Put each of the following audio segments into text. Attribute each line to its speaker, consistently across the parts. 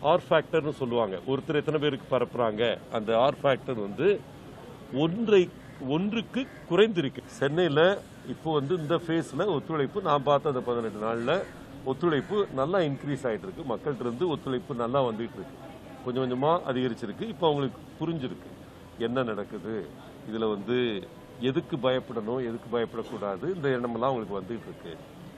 Speaker 1: R ஃபேக்டர்னு சொல்லுவாங்க ஒருத்தர் எத்தனை பேருக்கு பரப்புறாங்க அந்த ஆர் ஃபேக்டர் வந்து ஒன்றை ஒன்றுக்கு குறைந்திருக்கு சென்னையில் இப்போ வந்து இந்த ஃபேஸில் ஒத்துழைப்பு நான் பார்த்த அந்த பதினெட்டு நாளில் ஒத்துழைப்பு நல்லா இன்க்ரீஸ் ஆகிட்டு இருக்கு மக்கள்கிட்ட இருந்து ஒத்துழைப்பு நல்லா வந்துகிட்டு இருக்கு கொஞ்சம் கொஞ்சமாக அதிகரிச்சிருக்கு இப்போ அவங்களுக்கு புரிஞ்சிருக்கு என்ன நடக்குது இதில் வந்து எதுக்கு பயப்படணும் எதுக்கு பயப்படக்கூடாது இந்த எண்ணமெல்லாம் அவங்களுக்கு வந்துகிட்டு இருக்கு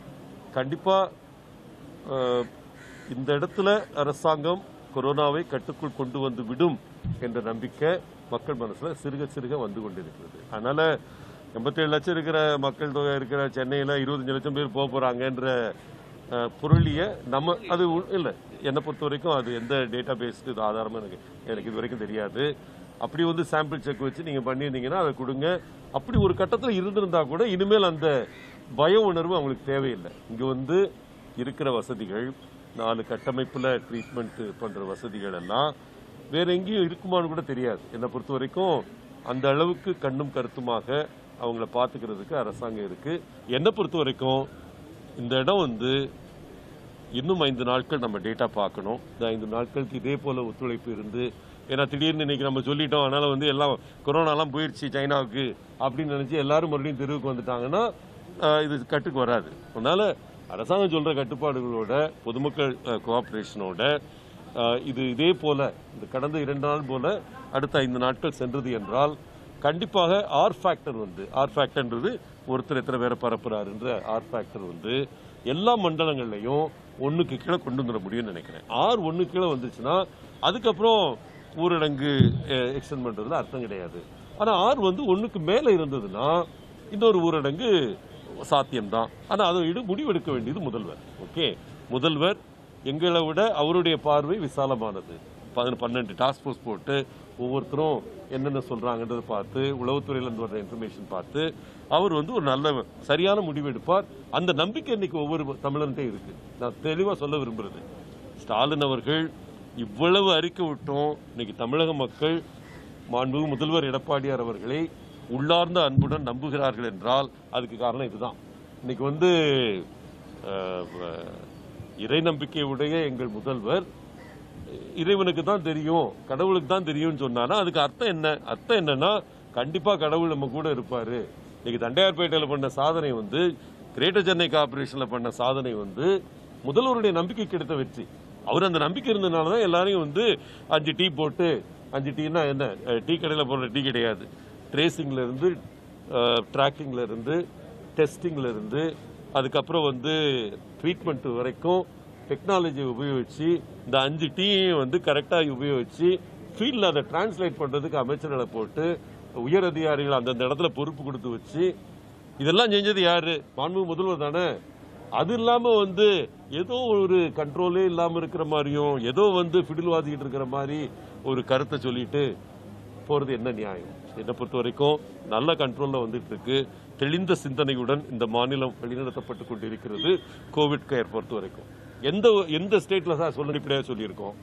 Speaker 1: கண்டிப்பாக இந்த இடத்துல அரசாங்கம் கொரோனாவை கட்டுக்குள் கொண்டு வந்து விடும் என்ற நம்பிக்கை மக்கள் மனசுல சிறுக சிறுக வந்து கொண்டிருக்கிறது அதனால எண்பத்தேழு லட்சம் இருக்கிற மக்கள் தொகை இருக்கிற சென்னையில் இருபத்தஞ்சு லட்சம் பேர் போக போறாங்கன்ற அஹ், புரளிய நம்ம அது உ- இல்ல என்னை பொறுத்த வரைக்கும் அது எந்த டேட்டா பேஸ்க்கு இது ஆதாரமா எனக்கு எனக்கு இது வரைக்கும் தெரியாது அப்படி வந்து சாம்பிள் செக் வச்சு நீங்க பண்ணியிருந்தீங்கன்னா அதை கொடுங்க அப்படி ஒரு கட்டத்தில் இருந்திருந்தா கூட இனிமேல் அந்த பய உணர்வு அவங்களுக்கு தேவையில்லை இங்க வந்து இருக்கிற வசதிகள் நாலு கட்டமைப்புல ட்ரீட்மெண்ட் பண்ற வசதிகள் எல்லாம் வேற எங்கேயும் இருக்குமான்னு கூட தெரியாது என்னை பொறுத்த வரைக்கும் அந்த அளவுக்கு கண்ணும் கருத்துமாக அவங்கள பாத்துக்கிறதுக்கு அரசாங்கம் இருக்கு என்னை பொறுத்த வரைக்கும் இந்த இடம் வந்து இன்னும் ஐந்து நாட்கள் நம்ம டேட்டா பார்க்கணும் இந்த ஐந்து நாட்களுக்கு இதே போல ஒத்துழைப்பு இருந்து ஏன்னா திடீர்னு இன்னைக்கு நம்ம சொல்லிட்டோம் அதனால வந்து எல்லாம் கொரோனாலாம் போயிடுச்சு சைனாவுக்கு அப்படின்னு நினைச்சு எல்லாரும் மறுபடியும் தெருவுக்கு வந்துட்டாங்கன்னா ஆஹ், இது கட்டுக்கு வராது அதனால அரசாங்கம் சொல்ற கட்டுப்பாடுகளோட பொதுமக்கள் கோஆபரேஷனோட இது இதே போல இந்த கடந்த இரண்டு நாள் போல அடுத்த ஐந்து நாட்கள் சென்றது என்றால் கண்டிப்பாக ஆர் ஃபேக்டர் வந்து ஆர் ஃபேக்டர்ன்றது ஒருத்தர் எத்தனை பேரை பரப்புறாருன்ற ஆர் ஃபேக்டர் வந்து எல்லா மண்டலங்கள்லையும் ஒண்ணுக்கு கீழே கொண்டு வந்துட முடியும்னு நினைக்கிறேன் ஆர் ஒண்ணு கீழே வந்துச்சுன்னா அதுக்கப்புறம் ஊரடங்கு எக்ஸ்டெண்ட் பண்றதுல அர்த்தம் கிடையாது ஆனா ஆர் வந்து ஒண்ணுக்கு மேல இருந்ததுன்னா இன்னொரு ஊரடங்கு சாத்தியம்தான் ஆனா அதை இடு முடிவெடுக்க வேண்டியது முதல்வர் ஓகே முதல்வர் எங்களை விட அவருடைய பார்வை விசாலமானது பதின- பன்னெண்டு டாஸ்க் ஃபோர்ஸ் போட்டு ஒவ்வொருத்தரும் என்னென்ன சொல்றாங்கன்றதை பார்த்து உளவுத்துறையில இருந்து வர்ற இன்ஃபர்மேஷன் பார்த்து அவர் வந்து ஒரு நல்ல சரியான முடிவு எடுப்பார் அந்த நம்பிக்கை இன்னைக்கு ஒவ்வொரு தமிழன்ட்டே இருக்கு நான் தெளிவா சொல்ல விரும்புறது ஸ்டாலின் அவர்கள் இவ்வளவு அறிக்கை விட்டோம் இன்னைக்கு தமிழக மக்கள் மாண்புமிகு முதல்வர் எடப்பாடியார் அவர்களை உள்ளார்ந்த அன்புடன் நம்புகிறார்கள் என்றால் அதுக்கு காரணம் இதுதான் இன்னைக்கு வந்து அஹ், அஹ், இறை நம்பிக்கையுடைய எங்கள் முதல்வர் இறைவனுக்கு தான் தெரியும் கடவுளுக்கு தான் தெரியும்னு சொன்னானா அதுக்கு அர்த்தம் என்ன அர்த்தம் என்னன்னா கண்டிப்பா கடவுள் நம்ம கூட இருப்பாரு இன்னைக்கு தண்டையார்பேட்டையில பண்ண சாதனை வந்து கிரேட்டர் சென்னை கார்பரேஷன்ல பண்ண சாதனை வந்து முதல்வருடைய நம்பிக்கைக்கு எடுத்த வெற்றி அவர் அந்த நம்பிக்கை இருந்ததுனால தான் எல்லாரையும் வந்து அஞ்சு டீ போட்டு அஞ்சு டீனா என்ன அஹ், டீ கடையில் போடுற டீ கிடையாது ட்ரேசிங்ல இருந்து ட்ராக்கிங்ல இருந்து டெஸ்டிங்ல இருந்து அதுக்கப்புறம் வந்து ட்ரீட்மெண்ட் வரைக்கும் டெக்னாலஜி உபயோகிச்சு இந்த அஞ்சு டீயையும் வந்து கரெக்டாக உபயோகிச்சு ஃபீல்டில் அதை டிரான்ஸ்லேட் பண்ணுறதுக்கு அமைச்சர்களை போட்டு உயர் அதிகாரிகள் அந்தந்த இடத்துல பொறுப்பு கொடுத்து வச்சு இதெல்லாம் செஞ்சது யாரு மாண்பு முதல்வர் தானே அது இல்லாம வந்து ஏதோ ஒரு கண்ட்ரோலே இல்லாம இருக்கிற மாதிரியும் ஏதோ வந்து ஃபிடில் வாதிக்கிட்டு இருக்கிற மாதிரி ஒரு கருத்தை சொல்லிட்டு போறது என்ன நியாயம் என்னை பொறுத்த வரைக்கும் நல்ல கண்ட்ரோல்ல வந்துட்டு இருக்கு தெளிந்த சிந்தனையுடன் இந்த மாநிலம் வழிநடத்தப்பட்டு கொண்டிருக்கிறது கோவிட் கேர் பொறுத்த வரைக்கும் எந்த எந்த ஸ்டேட்ல சார் சொல்ல இப்படியா சொல்லியிருக்கோம்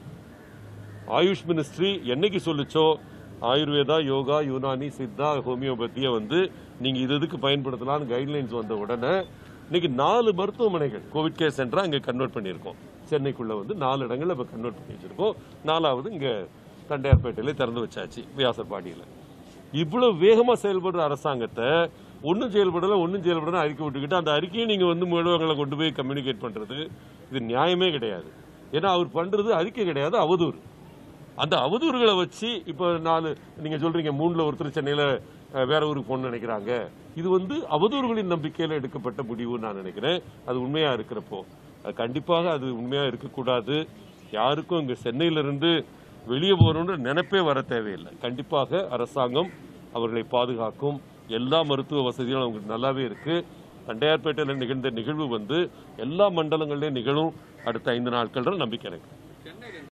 Speaker 1: ஆயுஷ் மினிஸ்ட்ரி என்னைக்கு சொல்லுச்சோ ஆயுர்வேதா யோகா யுனானி சித்தா ஹோமியோபதியை வந்து நீங்க இது இதுக்கு பயன்படுத்தலாம்னு கைட்லைன்ஸ் வந்த உடனே இன்னைக்கு நாலு மருத்துவமனைகள் கோவிட் கேர் சென்டரா இங்க கன்வெர்ட் பண்ணியிருக்கோம் சென்னைக்குள்ள வந்து நாலு இடங்கள்ல இப்ப கன்வெர்ட் பண்ணி வச்சிருக்கோம் நாலாவது இங்க தண்டையார்பேட்டையில திறந்து வச்சாச்சு வியாசர்பாடியில இவ்வளவு வேகமா செயல்படுற அரசாங்கத்தை ஒன்னும் செயல்படல ஒன்னும் செயல்படல அறிக்கை விட்டுக்கிட்டு அந்த அறிக்கையை நீங்க வந்து முதல்வர்களை கொண்டு போய் கம்யூனிகேட் பண்றது இது நியாயமே கிடையாது ஏன்னா அவர் பண்றது அறிக்கை கிடையாது அவதூறு அந்த அவதூறுகளை வச்சு இப்போ நாலு நீங்க சொல்றீங்க மூணுல ஒருத்தர் சென்னையில அஹ், வேற ஊருக்கு போகணும்னு நினைக்கிறாங்க இது வந்து அவதூறுகளின் நம்பிக்கையில எடுக்கப்பட்ட முடிவுன்னு நான் நினைக்கிறேன் அது உண்மையா இருக்கிறப்போ அது கண்டிப்பாக அது உண்மையா இருக்கக்கூடாது யாருக்கும் இங்க சென்னையில இருந்து வெளியே போகணுன்ற நினைப்பே வர தேவையில்லை கண்டிப்பாக அரசாங்கம் அவர்களை பாதுகாக்கும் எல்லா மருத்துவ வசதிகளும் அவங்களுக்கு நல்லாவே இருக்கு தண்டையார்பேட்டையில் நிகழ்ந்த நிகழ்வு வந்து எல்லா மண்டலங்களிலும் நிகழும் அடுத்த ஐந்து நாட்கள் நம்பிக்கை எனக்கு